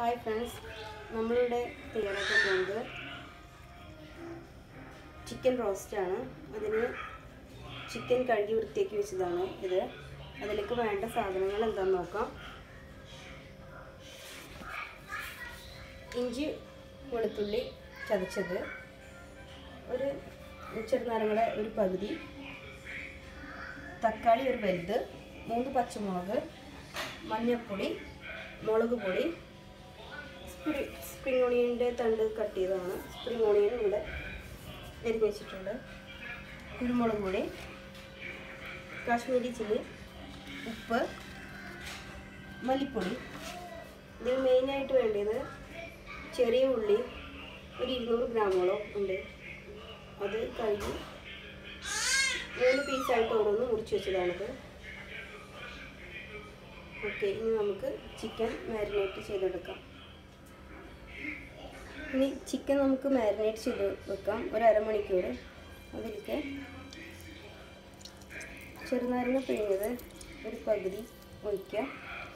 hi friends നമ്മളിവിടെ തയ്യാറാക്കാൻ പോകുന്നത് ചിക്കൻ റോസ്റ്റാണ് അതിന് ചിക്കൻ കഴുകി വൃത്തിയാക്കി വെച്ചതാണ് ഇത് അതിലേക്ക് വേണ്ട സാധനങ്ങൾ എന്താണെന്ന് നോക്കാം ഇഞ്ചി വെളുത്തുള്ളി ചതച്ചത് ഒരു ചെറുനാരങ്ങളുടെ ഒരു പകുതി തക്കാളി ഒരു വലുത് മൂന്ന് പച്ചമുളക് മഞ്ഞൾപ്പൊടി മുളക് പൊടി സ്പ്രി സ്പ്രിംഗ് ഓണിയൻ്റെ തണ്ട് കട്ട് ചെയ്തതാണ് സ്പ്രിംഗ് ഓണിയൻ ഇവിടെ എരിഞ്ഞ് വെച്ചിട്ടുണ്ട് കുരുമുളക് പൊടി കാശ്മീരി ചില്ലി ഉപ്പ് മല്ലിപ്പൊടി ഇതിൽ മെയിനായിട്ട് വേണ്ടത് ചെറിയ ഉള്ളി ഒരു ഇരുന്നൂറ് ഗ്രാമോളം ഉണ്ട് അത് കഴുകി മൂന്ന് പീസായിട്ട് ഓരോന്ന് മുറിച്ച് വെച്ചതാണിത് ഓക്കെ ഇനി നമുക്ക് ചിക്കൻ മാരിനേറ്റ് ചെയ്തെടുക്കാം ഇനി ചിക്കൻ നമുക്ക് മാരിനേറ്റ് ചെയ്ത് വെക്കാം ഒരു അരമണിക്കൂർ അതിലേക്ക് ചെറുനാരങ്ങ പിഴിഞ്ഞത് ഒരു പകുതി ഒഴിക്കാം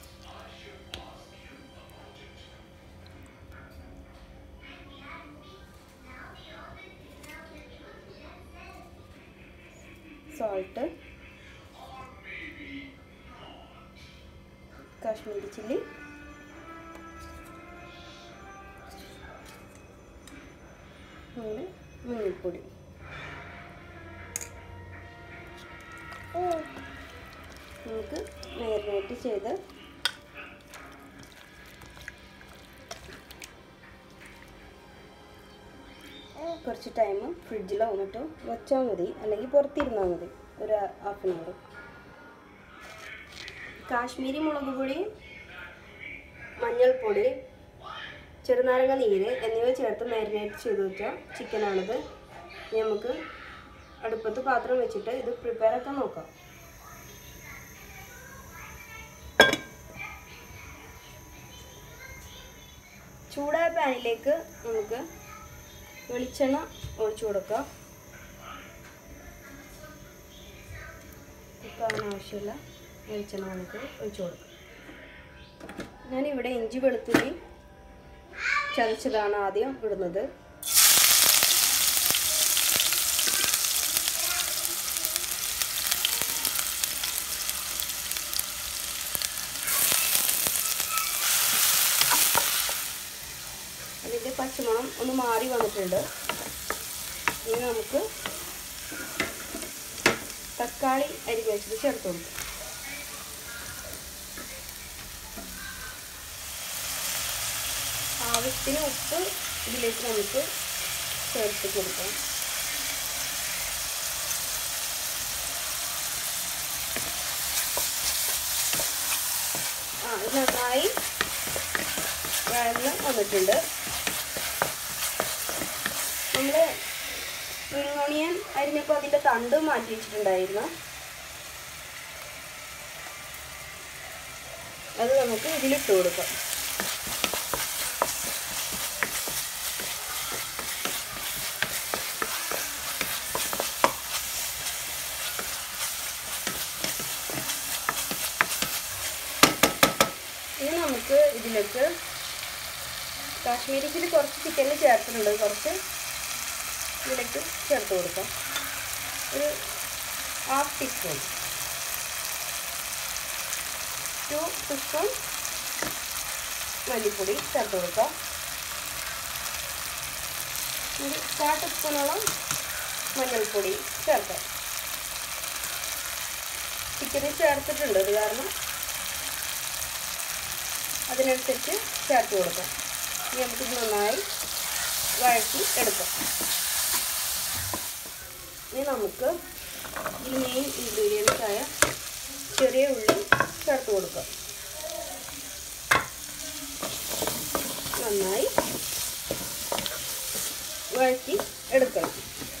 സോൾട്ട് കാശ്മീരി ചില്ലി അങ്ങനെ മഞ്ഞൾപ്പൊടി നമുക്ക് മാരിനേറ്റ് ചെയ്ത് കുറച്ച് ടൈം ഫ്രിഡ്ജിലോ മറ്റോ വെച്ചാൽ മതി അല്ലെങ്കിൽ പുറത്തിരുന്നാൽ മതി ഒരു ഹാഫ് ആൻ അവർ കാശ്മീരി മുളക് പൊടി മഞ്ഞൾപ്പൊടി ചെറുനാരങ്ങ നീര് എന്നിവ ചേർത്ത് മാരിനേറ്റ് ചെയ്ത് വെച്ച ചിക്കനാണിത് ഇനി നമുക്ക് അടുപ്പത്ത് പാത്രം വെച്ചിട്ട് ഇത് പ്രിപ്പയർ ആക്കാൻ നോക്കാം ചൂടായ പാനിലേക്ക് നമുക്ക് വെളിച്ചെണ്ണ ഒഴിച്ചു കൊടുക്കാം കുക്കാൻ ആവശ്യമില്ല വെളിച്ചെണ്ണ നമുക്ക് ഒഴിച്ചു കൊടുക്കാം ഞാനിവിടെ ഇഞ്ചി വെളുത്തുള്ളി ചതച്ചതാണ് ആദ്യം ഇടുന്നത് അതിൻ്റെ പച്ചമണം ഒന്ന് മാറി വന്നിട്ടുണ്ട് ഇനി നമുക്ക് തക്കാളി അരി വെച്ചത് ചേർത്ത് കൊടുക്കും ആവശ്യത്തിന് ഉപ്പ് ഇതിലേക്ക് നമുക്ക് ചേർത്ത് കൊടുക്കാം ആ ഇത് നന്നായി വെള്ളം വന്നിട്ടുണ്ട് നമ്മൾ സ്പ്രിംഗ് ഓണിയൻ അരിഞ്ഞപ്പോൾ അതിൻ്റെ തണ്ട് മാറ്റി വെച്ചിട്ടുണ്ടായിരുന്നു അത് നമുക്ക് ഇതിലിട്ട് കൊടുക്കാം ഇനി നമുക്ക് ഇതിലേക്ക് കാശ്മീരി ചില്ലി കുറച്ച് ചിക്കനിൽ ചേർത്തിട്ടുണ്ട് കുറച്ച് ഇതിലേക്ക് ചേർത്ത് കൊടുക്കാം ഒരു ഹാഫ് ടീസ്പൂൺ ടു ടീസ്പൂൺ മല്ലിപ്പൊടി ചേർത്ത് കൊടുക്കാം ഒരു കാ ടീസ്പൂണോളം മഞ്ഞൾപ്പൊടി ചേർക്കാം ചിക്കനിൽ ചേർത്തിട്ടുണ്ട് അത് കാരണം അതിനനുസരിച്ച് ചേർത്ത് കൊടുക്കാം ഇനി നമുക്കിത് നന്നായി വഴറ്റി എടുക്കാം ഇനി നമുക്ക് ഈ മെയിൻ ഇൻഗ്രീഡിയൻസ് ആയ ചെറിയ ഉള്ളി ചേർത്ത് കൊടുക്കാം നന്നായി വഴറ്റി എടുക്കണം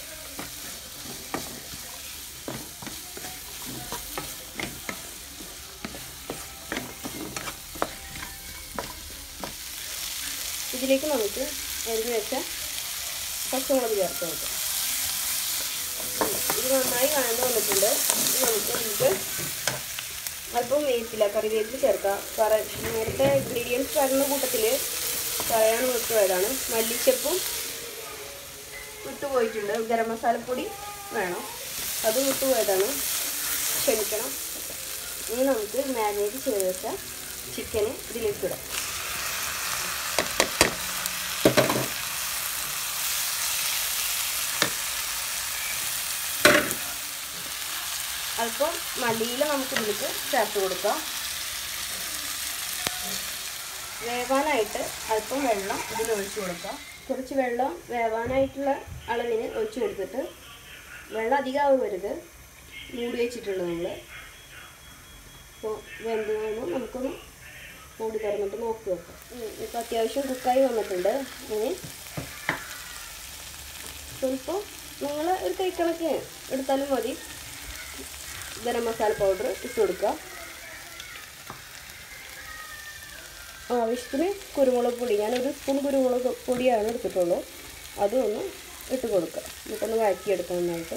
ഇതിലേക്ക് നമുക്ക് എരിഞ്ഞ് വെച്ച പച്ചമുളക് ചേർത്ത് കൊടുക്കാം ഇത് നന്നായി വഴന്ന് വന്നിട്ടുണ്ട് ഇനി നമുക്ക് ഇതിലേക്ക് അല്പം വേപ്പില കറിവേപ്പില ചേർക്കുക പറ നേരത്തെ ഇൻഗ്രീഡിയൻസ് പറയുന്ന കൂട്ടത്തിൽ പറയാൻ വിട്ടുപോയതാണ് മല്ലിച്ചപ്പും വിട്ടുപോയിട്ടുണ്ട് ഗരം മസാലപ്പൊടി വേണം അത് വിട്ടുപോയതാണ് ക്ഷമിക്കണം ഇനി നമുക്ക് മാരിനേറ്റ് ചെയ്ത് വെച്ച ചിക്കന് ഇതിലേക്ക് ഇടാം അല്പം മല്ലിയില നമുക്ക് ഇതിലേക്ക് ചേർത്ത് കൊടുക്കാം വേവാനായിട്ട് അല്പം വെള്ളം ഇതിൽ ഒഴിച്ചു കൊടുക്കാം കുറച്ച് വെള്ളം വേവാനായിട്ടുള്ള അളവിന് ഒഴിച്ചു കൊടുത്തിട്ട് വെള്ളം അധികമാവരുത് മൂടി വെച്ചിട്ടുള്ളത് നമ്മൾ അപ്പോൾ വെന്ത് കഴിയുമ്പോൾ നമുക്കൊന്ന് മൂടി തുറന്നിട്ട് നോക്കി വെക്കാം ഇപ്പോൾ അത്യാവശ്യം കുക്കായി വന്നിട്ടുണ്ട് ഇനി സ്വല്പം നിങ്ങൾ ഒരു കൈക്കണക്ക് എടുത്താലും മതി ഗരം മസാല പൗഡർ ഇട്ട് കൊടുക്കുക ആവശ്യത്തിന് കുരുമുളക് പൊടി ഞാനൊരു സ്പൂൺ കുരുമുളക് പൊടിയാണ് എടുത്തിട്ടുള്ളൂ അതും ഒന്ന് ഇട്ട് കൊടുക്കുക നമുക്കൊന്ന് വഴറ്റിയെടുക്കാം നന്നായിട്ട്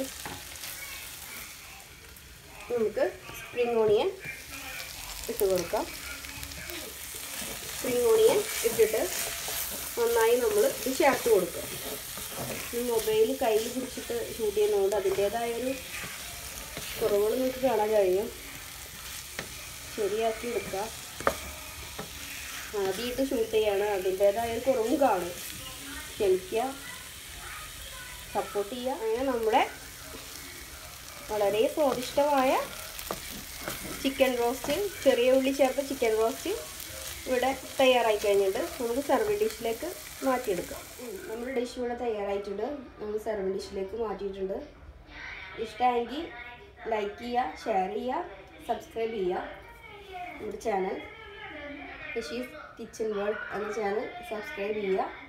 നമുക്ക് സ്പ്രിംഗ് ഓണിയൻ ഇട്ട് കൊടുക്കാം സ്പ്രിംഗ് ഓണിയൻ ഇട്ടിട്ട് നന്നായി നമ്മൾ ഇത് ചേർത്ത് കൊടുക്കുക ഈ മൊബൈൽ കയ്യിൽ പിടിച്ചിട്ട് ഷൂട്ട് ചെയ്യുന്നതുകൊണ്ട് അതിൻ്റേതായൊരു കുറവുകൾ നിങ്ങൾക്ക് കാണാൻ കഴിയും ശരിയാക്കി എടുക്കുക ആദ്യമായിട്ട് ഷൂട്ട് ചെയ്യാണ് അതിൻ്റേതായ ഒരു കുറവും കാണും ക്ഷമിക്കുക സപ്പോർട്ട് ചെയ്യുക അങ്ങനെ നമ്മുടെ വളരെ സ്വാദിഷ്ടമായ ചിക്കൻ റോസ്റ്റ് ചെറിയ ഉള്ളി ചേർത്ത ചിക്കൻ റോസ്റ്റ് ഇവിടെ തയ്യാറായി കഴിഞ്ഞിട്ട് നമുക്ക് സർവ് ഡിഷിലേക്ക് മാറ്റിയെടുക്കാം ഉം, നമ്മുടെ ഡിഷ് ഇവിടെ തയ്യാറായിട്ടുണ്ട് നമുക്ക് സർവ് ഡിഷിലേക്ക് മാറ്റിയിട്ടുണ്ട് ഇഷ്ടമായെങ്കിൽ ലൈക്ക് ചെയ്യുക ഷെയർ ചെയ്യുക സബ്സ്ക്രൈബ് ചെയ്യുക നമ്മുടെ ചാനൽ ഋഷീസ് കിച്ചൺ വേൾഡ് എന്ന ചാനൽ സബ്സ്ക്രൈബ് ചെയ്യുക